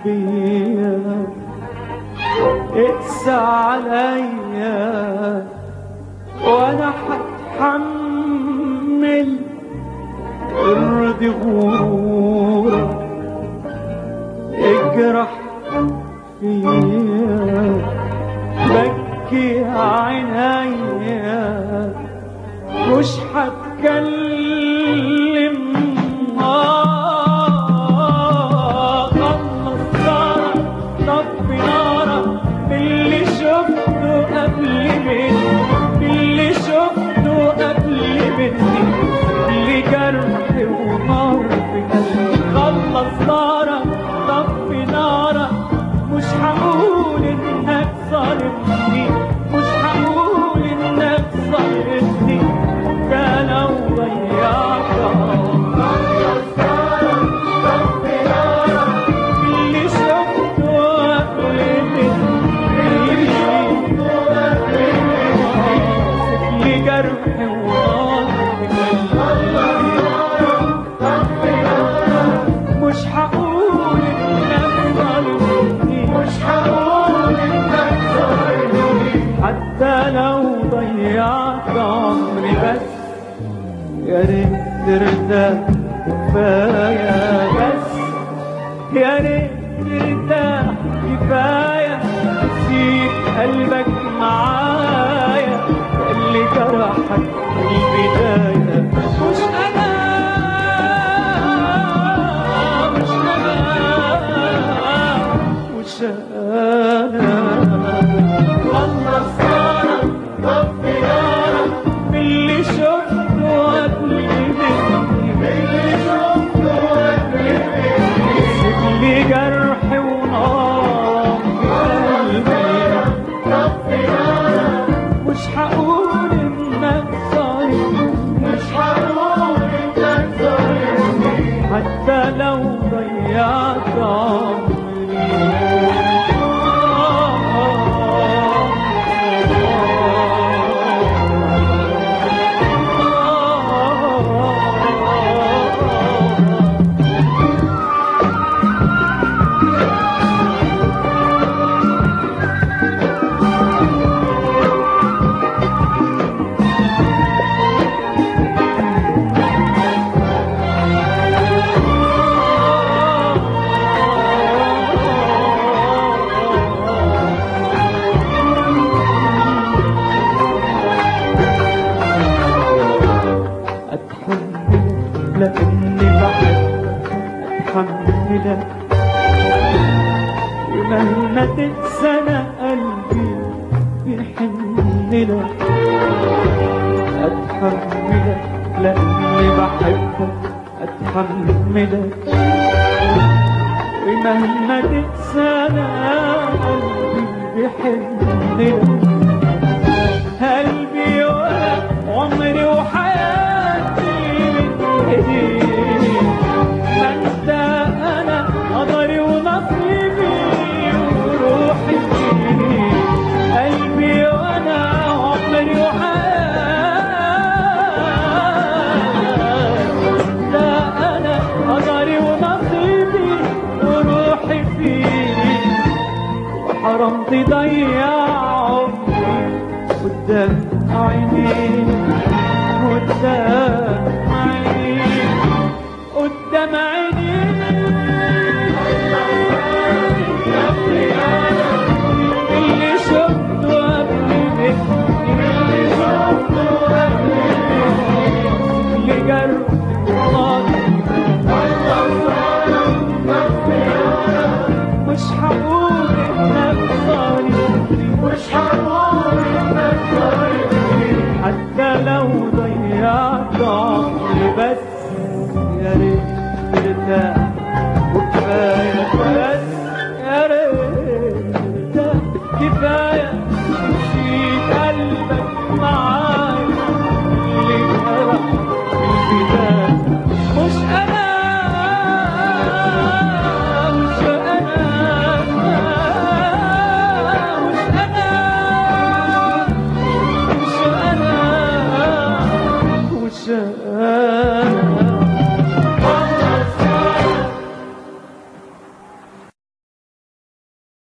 بيا اقسى عليا وانا هتحمل ارضي غرورك اجرح فيا بكي عينيا مش هتكلم آه خلص نارك طفي نارك باللي شفته قبل مني باللي شفته قبل مني اللي جرح ونار في قلبي خلص نارك طفي نارك مش هقول انك ظالمني مش هقول انك ظالمني ده لو ضيعت اللي شفته قبل مني لي جرح مش هقول انك ظالمني مش هقول انك ظالمني حتى لو ضيعت عمري بس يا ريت ترتاح كفاية بس يا ريت ترتاح كفاية سيب قلبك معايا اللي جرحك في البداية مش أنا مش أنا مش أنا والله صارت طفي نارك باللي شفته قبل مني باللي شفته قبل مني سيب لي جرح ونار في قلبي مش هقول انك ظالم مش هقول انك ظالم حتى لو ضيعت عمري أتحمل لأني بحبك أتحملك ومهما تنسى قلبي بيحن لك أتحملك لأني بحبك أتحملك ومهما تنسى قلبي بيحن لك قلبي ولا عمري وحياتي من ايديك ما انت انا قدري ونصيبي وروحي فيك قلبي وانا عمري وحياتي ده انا قدري ونصيبي وروحي فيك وحرام تضيع عمري قدام عيني قدام عيني قدام عيني اللي شفته قبل مني اللي شفته قبل مني اللي جرح مش هقول انك ظالمني مش هقول انك ظالمني حتى لو ضيعت عمري بس يا ريت ترتاح وكفايه بس يا ريت ترتاح كفايه شيل قلبك معايا اللي جرح في البدايه مش انا مش انا مش انا مش انا مش انا